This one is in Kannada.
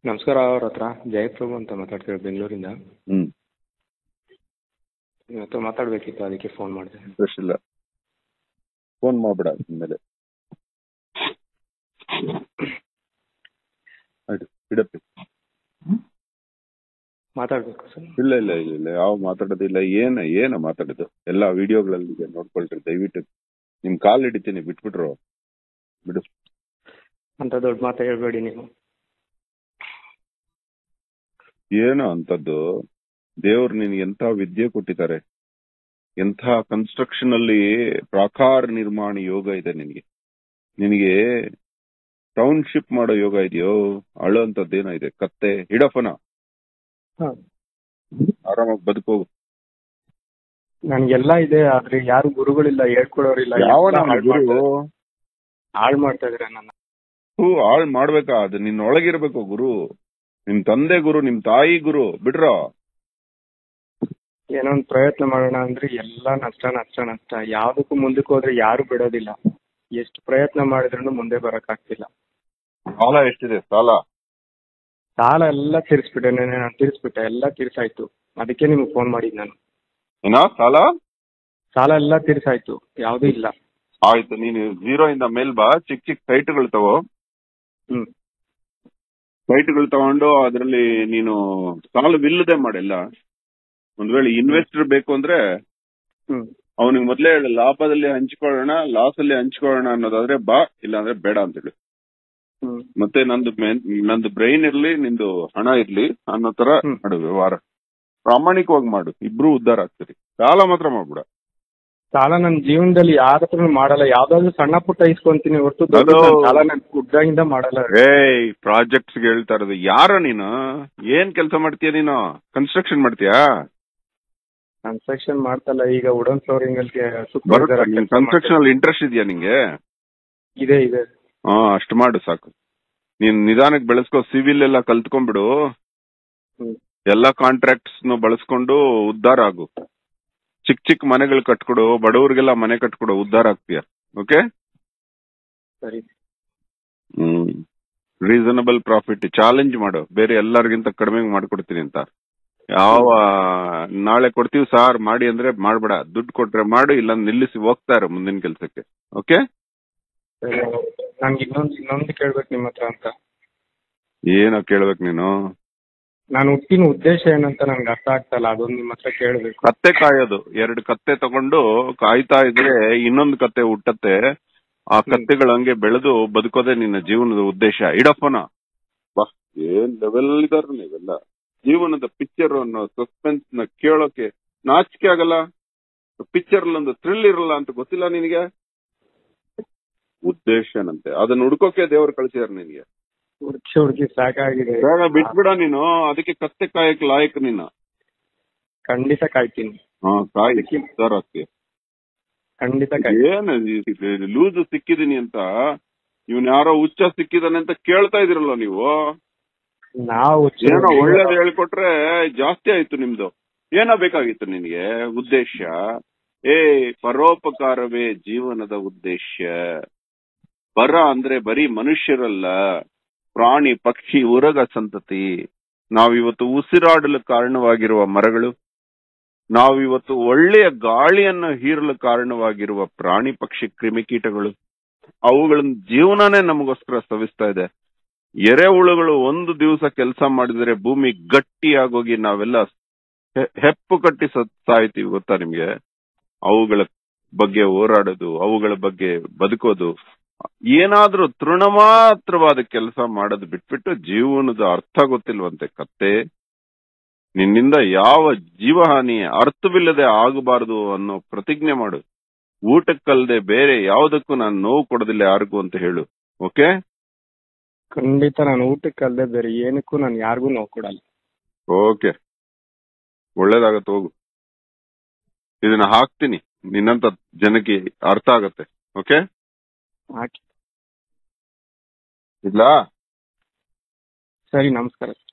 ನಮಸ್ಕಾರ ಅವ್ರ ಹತ್ರ ಜಯಪ್ರಭು ಅಂತ ಮಾತಾಡ್ತಿರೋದು ಬೆಂಗಳೂರಿಂದ ಹ್ಮ್ ನಿಮ್ಮ ಹತ್ರ ಮಾತಾಡಬೇಕಿತ್ತು ಅದಕ್ಕೆ ಫೋನ್ ಮಾಡಿದೆ ಇಂಟ್ರೆಸ್ಟ್ ಇಲ್ಲ ಫೋನ್ ಮಾಡ್ಬೇಡ ಇನ್ಮೇಲೆ ಆಯ್ತು ಇಡಪ್ಪಿ ಮಾತಾಡಬೇಕು ಸರ್ ಇಲ್ಲ ಇಲ್ಲ ಇಲ್ಲ ಇಲ್ಲ ಯಾವ ಮಾತಾಡೋದಿಲ್ಲ ಏನ ಏನ ಮಾತಾಡೋದು ಎಲ್ಲ ವಿಡಿಯೋಗಳಲ್ಲಿ ಇದೆ ನೋಡ್ಕೊಳ್ರಿ ದಯವಿಟ್ಟು ನಿಮ್ ಕಾಲ್ ಹಿಡಿತೀನಿ ಬಿಟ್ಬಿಟ್ರು ಬಿಡು ಅಂತ ದೊಡ್ಡ ಮಾತು ಹೇಳ್ಬೇಡಿ ನೀವು ಏನೋ ಅಂತದ್ದು ದೇವ್ರು ನಿನ್ಗೆ ಎಂಥ ವಿದ್ಯೆ ಕೊಟ್ಟಿದ್ದಾರೆ ಎಂಥ ಕನ್ಸ್ಟ್ರಕ್ಷನ್ ಅಲ್ಲಿ ಪ್ರಾಕಾರ ನಿರ್ಮಾಣ ಯೋಗ ಇದೆ ನಿನಗೆ ನಿನಗೆ ಟೌನ್ಶಿಪ್ ಮಾಡೋ ಯೋಗ ಇದೆಯೋ ಅಳೋ ಅಂತದ್ದೇನೋ ಇದೆ ಕತ್ತೆ ಹಿಡಫನ ಹಾಂ ಆರಾಮಾಗಿ ಬದುಕೋಗು ನನಗೆಲ್ಲ ಇದೆ ಆದ್ರೆ ಯಾರು ಗುರುಗಳಿಲ್ಲ ಹೇಳ್ಕೊಡೋರಿಲ್ಲ ಯಾವನ ಎಲ್ಲ ಹಾಳ್ ಗುರು ಮಾಡ್ತಾ- ಹಾಳ್ ಮಾಡ್ತಾ ಇದಾರೆ ನನ್ನ ಹೂ ಹಾಳ್ ಮಾಡ್ಬೇಕಾ ಅದು ನಿನ್ನ ಒಳಗಿರ್ಬೇಕು ಗುರು ನಿಮ್ ತಂದೆ ಗುರು ನಿಮ್ ತಾಯಿ ಗುರು ಬಿಡ್ರೋ ಏನೋ ಒಂದು ಪ್ರಯತ್ನ ಮಾಡೋಣ ಅಂದ್ರೆ ಎಲ್ಲ ನಷ್ಟ ನಷ್ಟ ನಷ್ಟ ಯಾವ್ದಕ್ಕೂ ಮುಂದಕ್ಕೆ ಹೋದ್ರೆ ಯಾರು ಬಿಡೋದಿಲ್ಲ ಎಷ್ಟು ಪ್ರಯತ್ನ ಮಾಡಿದ್ರು ಮುಂದೆ ಬರಕ್ಕಾಗ್ತಿಲ್ಲ ಸಾಲ ಎಷ್ಟಿದೆ ಸಾಲ ಸಾಲ ಎಲ್ಲ ತೀರಿಸ್ಬಿಟ್ಟೆ ನೆನ್ನೆ ನಾನು ತೀರಿಸ್ಬಿಟ್ಟೆ ಎಲ್ಲ ತೀರ್ಸಾಯ್ತು ಅದಕ್ಕೆ ನಿಮ್ಗೆ ಫೋನ್ ಮಾಡಿದ್ ನಾನು ಏನೋ ಸಾಲ ಸಾಲ ಎಲ್ಲ ತೀರ್ಸಾಯ್ತು ಯಾವ್ದೂ ಇಲ್ಲ ಆಯ್ತು ನೀನು ಜೀರೋ ಇಂದ ಮೇಲ್ ಬಾ ಚಿಕ್ಕ ಚಿಕ್ಕ ಸೈಟ್ಗಳು ತಗೋ ಹ್ಮ್ ಸೈಟ್ಗಳು ತಗೊಂಡು ಅದರಲ್ಲಿ ನೀನು ಸಾಲವಿಲ್ಲದೆ ಮಾಡೆಲ್ಲ ಒಂದ್ ವೇಳೆ ಇನ್ವೆಸ್ಟರ್ ಬೇಕು ಅಂದ್ರೆ ಹ್ಮ್ ಅವನಿಗೆ ಮೊದ್ಲೇ ಹೇಳು ಲಾಭದಲ್ಲಿ ಹಂಚ್ಕೊಳ್ಳೋಣ ಲಾಸ್ ಅಲ್ಲಿ ಹಂಚ್ಕೊಳ್ಳೋಣ ಅನ್ನೋದಾದ್ರೆ ಬಾ ಇಲ್ಲಾಂದ್ರೆ ಬೇಡ ಅಂತ ಹೇಳಿ ಹ್ಮ್ ಮತ್ತೆ ನಂದು ಮೇನ್- ನಂದು ಬ್ರೈನ್ ಇರ್ಲಿ ನಿಂದು ಹಣ ಇರ್ಲಿ ಅನ್ನೋ ತರ ಹ್ಮ್. ಮಾಡು ವ್ಯವಹಾರ ಪ್ರಾಮಾಣಿಕವಾಗಿ ಮಾಡು ಇಬ್ರು ಉದ್ಧಾರ ಆಗ್ತೀರಿ ಸಾಲ ಮಾತ್ರ ಮಾಡ್ಬಿಡ ಸಾಲ ನನ್ನ ಜೀವನದಲ್ಲಿ ಯಾರ ಹತ್ರನೂ ಮಾಡಲ್ಲ ಯಾವ್ದಾದ್ರು ಸಣ್ಣ ಪುಟ್ಟ ಇಸ್ಕೊಂತೀನಿ ಹೊರತು ದೊಡ್ಡ ಅದು- ನಾನ್ ಸಾಲ ನನ್ ಗುಡ್ಡಾಗಿಂದ ಮಾಡಲ್ಲ ಏಯ್ ಪ್ರಾಜೆಕ್ಟ್ಸ್ ಹೇಳ್ತಾ ಇರೋದು ಯಾರ ನೀನು ಏನ್ ಕೆಲಸ ಮಾಡ್ತೀಯ ನೀನು ಕನ್ಸ್ಟ್ರಕ್ಷನ್ ಮಾಡ್ತೀಯಾ ಕನ್ಸ್ಟ್ರಕ್ಷನ್ ಮಾಡ್ತಲ್ಲ ಈಗ ವುಡನ್ ಫ್ಲೋರಿಂಗ್ ಅಲ್ಲಿ ಬರುತ್ತೆ supervisor ಆಗಿ ಕೆಲ್ಸ ಕನ್ಸ್ಟ್ರಕ್ಷನ್ ಅಲ್ಲಿ ಇಂಟ್ರೆಸ್ಟ್ ಇದೆಯಾ ನಿಂಗೆ ಮಾಡ್ತೀನಿ. ಇದೆ ಇದೆ ಹಾ ಅಷ್ಟು ಮಾಡು ಸಾಕು ನೀನ್ ನಿಧಾನಕ್ಕೆ ಬೆಳೆಸ್ಕೋ ಸಿವಿಲ್ ಎಲ್ಲ ಕಲ್ತ್ಕೊಂಡ್ಬಿಡು ಹ್ಮ್ ಎಲ್ಲಾ ಕಾಂಟ್ರಾಕ್ಟ್ಸ್ ನು ಬಳಸ್ಕೊಂಡು ಉದ್ಧಾರ ಆಗು ಚಿಕ್ಕ ಚಿಕ್ಕ ಮನೆಗಳು ಕಟ್ಕೊಡು ಬಡವರಿಗೆಲ್ಲ ಮನೆ ಕಟ್ಕೊಡು ಉದ್ಧಾರ ಆಗ್ತೀಯ ಓಕೆ ಸರಿ ಹ್ಮ್ ರೀಸನಬಲ್ ಪ್ರಾಫಿಟ್ ಚಾಲೆಂಜ್ ಮಾಡು ಬೇರೆ ಎಲ್ಲರಿಗಿಂತ ಕಡಿಮೆ ಮಾಡ್ಕೊಡ್ತೀನಿ ಅಂತ ಯಾವ ನಾಳೆ ಕೊಡ್ತೀವಿ ಸಾರ್ ಮಾಡಿ ಅಂದ್ರೆ ಮಾಡ್ಬೇಡ ದುಡ್ಡು ಕೊಟ್ರೆ ಮಾಡು ಇಲ್ಲ ನಿಲ್ಲಿಸಿ ಹೋಗ್ತಾ ಇರು ಮುಂದಿನ ಕೆಲ್ಸಕ್ಕೆ ಓಕೆ ಸರಿ ನನ್ಗೆ ಇನ್ನೊಂದು ಇನ್ನೊಂದು ಕೇಳ್ಬೇಕು ನಿಮ್ಮ ಹತ್ರ ಅಂತ ಏನೋ ಕೇಳ್ಬೇಕು ನೀನು ನಾನು ಹುಟ್ಟಿನ ಉದ್ದೇಶ ಏನಂತ ನನ್ಗೆ ಅರ್ಥ ಆಗ್ತಲ್ಲ ಅದೊಂದು ನಿಮ್ಮ ಹತ್ರ ಕೇಳ್ಬೇಕು ಕತ್ತೆ ಕಾಯೋದು ಎರಡು ಕತ್ತೆ ತಗೊಂಡು ಕಾಯ್ತಾ ಇದ್ರೆ ಇನ್ನೊಂದು ಕತ್ತೆ ಹುಟ್ಟತ್ತೆ ಆ ಕತ್ತೆಗಳು ಹಂಗೆ ಬೆಳೆದು ಬದುಕೋದೇ ನಿನ್ನ ಜೀವನದ ಉದ್ದೇಶ ಇಡಪ್ಪನ ಬಾ ಏನ್ ಲೆವೆಲ್ ಇದಾರ ನೀವೆಲ್ಲ ಜೀವನದ ಪಿಕ್ಚರ್ ಅನ್ನೋ ಸಸ್ಪೆನ್ಸ್ ನ ಕೇಳೋಕೆ ನಾಚಿಕೆ ಆಗಲ್ಲ ಪಿಕ್ಚರ್ ಒಂದು ಥ್ರಿಲ್ ಇರಲ್ಲ ಅಂತ ಗೊತ್ತಿಲ್ಲ ನಿನಗೆ ಉದ್ದೇಶನಂತೆ ಅದನ್ನ ಹುಡ್ಕೋಕೆ ದೇವ್ರು ಕಳ್ಸಿದಾರೆ ನಿನಗೆ ಹುಡುಕಿ ಹುಡುಕಿ ಸಾಕಾಗಿದೆ ಬೇಡ ಬಿಟ್ಬಿಡ ನೀನು ಅದಕ್ಕೆ ಕತ್ತೆ ಕಾಯಕ್ ಲಾಯಕ್ ನೀನು ಖಂಡಿತ ಕಾಯ್ತೀನಿ ಹಾ ಕಾಯಿ ಉದ್ಧಾರ ಆಗ್ತೀಯ ಖಂಡಿತ ಕಾಯ್ತೀನಿ ಏನ್ ಲೂಸ್ ಸಿಕ್ಕಿದೀನಿ ಅಂತ ಇವನ್ ಯಾರೋ ಹುಚ್ಚ ಸಿಕ್ಕಿದಾನೆ ಅಂತ ಕೇಳ್ತಾ ಇದೀರಲ್ಲ ನೀವು ನಾವು ಏನೋ ಒಳ್ಳೇದು ಹೇಳ್ಕೊಟ್ರೆ ಜಾಸ್ತಿ ಆಯ್ತು ನಿಮ್ದು ಏನೋ ಬೇಕಾಗಿತ್ತು ನಿನ್ಗೆ ಉದ್ದೇಶ ಏ ಪರೋಪಕಾರವೇ ಜೀವನದ ಉದ್ದೇಶ ಪರ ಅಂದ್ರೆ ಬರೀ ಮನುಷ್ಯರಲ್ಲ ಪ್ರಾಣಿ ಪಕ್ಷಿ ಉರಗ ಸಂತತಿ ನಾವಿವತ್ತು ಉಸಿರಾಡಲು ಕಾರಣವಾಗಿರುವ ಮರಗಳು ನಾವಿವತ್ತು ಒಳ್ಳೆಯ ಗಾಳಿಯನ್ನು ಹೀರಲು ಕಾರಣವಾಗಿರುವ ಪ್ರಾಣಿ ಪಕ್ಷಿ ಕ್ರಿಮಿಕೀಟಗಳು ಅವುಗಳ ಜೀವನನೇ ನಮಗೋಸ್ಕರ ಸವಿಸ್ತಾ ಇದೆ ಎರೆಹುಳುಗಳು ಒಂದು ದಿವಸ ಕೆಲಸ ಮಾಡಿದರೆ ಭೂಮಿ ಗಟ್ಟಿಯಾಗೋಗಿ ನಾವೆಲ್ಲ ಹೆ- ಹೆಪ್ಪು ಕಟ್ಟಿ ಸತ್ತಾ ಇರ್ತೀವಿ ಗೊತ್ತಾ ನಿಮ್ಗೆ ಅವುಗಳ ಬಗ್ಗೆ ಹೋರಾಡೋದು ಅವುಗಳ ಬಗ್ಗೆ ಬದುಕೋದು ಏನಾದ್ರೂ ತೃಣಮಾತ್ರವಾದ ಕೆಲಸ ಮಾಡೋದು ಬಿಟ್ಬಿಟ್ಟು ಜೀವನದ ಅರ್ಥ ಗೊತ್ತಿಲ್ವಂತೆ ಕತ್ತೆ ನಿನ್ನಿಂದ ಯಾವ ಜೀವಹಾನಿ ಅರ್ಥವಿಲ್ಲದೆ ಆಗಬಾರದು ಅನ್ನೋ ಪ್ರತಿಜ್ಞೆ ಮಾಡು ಊಟಕ್ಕಲ್ಲದೆ ಬೇರೆ ಯಾವುದಕ್ಕೂ ನಾನು ನೋವು ಕೊಡೋದಿಲ್ಲ ಯಾರಿಗೂ ಅಂತ ಹೇಳು ಓಕೆ ಖಂಡಿತ ನಾನು ಊಟಕ್ಕಲ್ಲದೆ ಬೇರೆ ಏನಕ್ಕೂ ನಾನು ಯಾರಿಗೂ ನೋವು ಕೊಡಲ್ಲ ಓಕೆ ಒಳ್ಳೇದಾಗತ್ತೆ ಹೋಗು ಇದನ್ನ ಹಾಕ್ತೀನಿ ನಿನ್ನಂತ ಜನಕ್ಕೆ ಅರ್ಥ ಆಗತ್ತೆ ಓಕೆ ಹಾಕಿ ಇಲ್ಲ ಸರಿ ನಮಸ್ಕಾರ